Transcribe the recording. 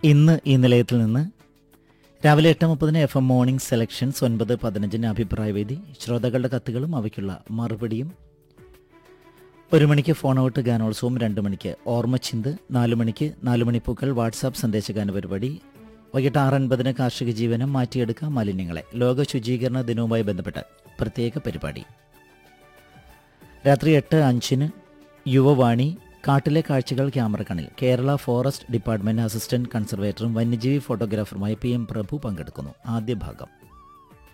ഇന്ന് ഈ നിലയത്തിൽ നിന്ന് രാവിലെ എട്ട് മുപ്പതിന് എഫ് എം മോർണിംഗ് സെലക്ഷൻസ് ഒൻപത് പതിനഞ്ചിന് അഭിപ്രായവേദി ശ്രോതാക്കളുടെ കത്തുകളും അവയ്ക്കുള്ള മറുപടിയും ഒരു മണിക്ക് ഫോൺ ഔട്ട് ഗാനോത്സവം രണ്ട് മണിക്ക് ഓർമ്മച്ചിന്ത് നാല് മണിക്ക് നാല് മണിപ്പൂക്കൾ വാട്സാപ്പ് സന്ദേശഗാന പരിപാടി വൈകിട്ട് ആറ് അൻപതിന് കാർഷിക ജീവനം മാറ്റിയെടുക്കുക മാലിന്യങ്ങളെ ലോക ശുചീകരണ ദിനവുമായി ബന്ധപ്പെട്ട് പ്രത്യേക പരിപാടി രാത്രി എട്ട് അഞ്ചിന് യുവവാണി കാട്ടിലെ കാഴ്ചകൾ ക്യാമറ കണിൽ കേരള ഫോറസ്റ്റ് ഡിപ്പാർട്ട്മെന്റ് അസിസ്റ്റന്റ് കൺസർവേറ്ററും വന്യജീവി ഫോട്ടോഗ്രാഫറുമായ പി എം പ്രഭു പങ്കെടുക്കുന്നു ആദ്യ ഭാഗം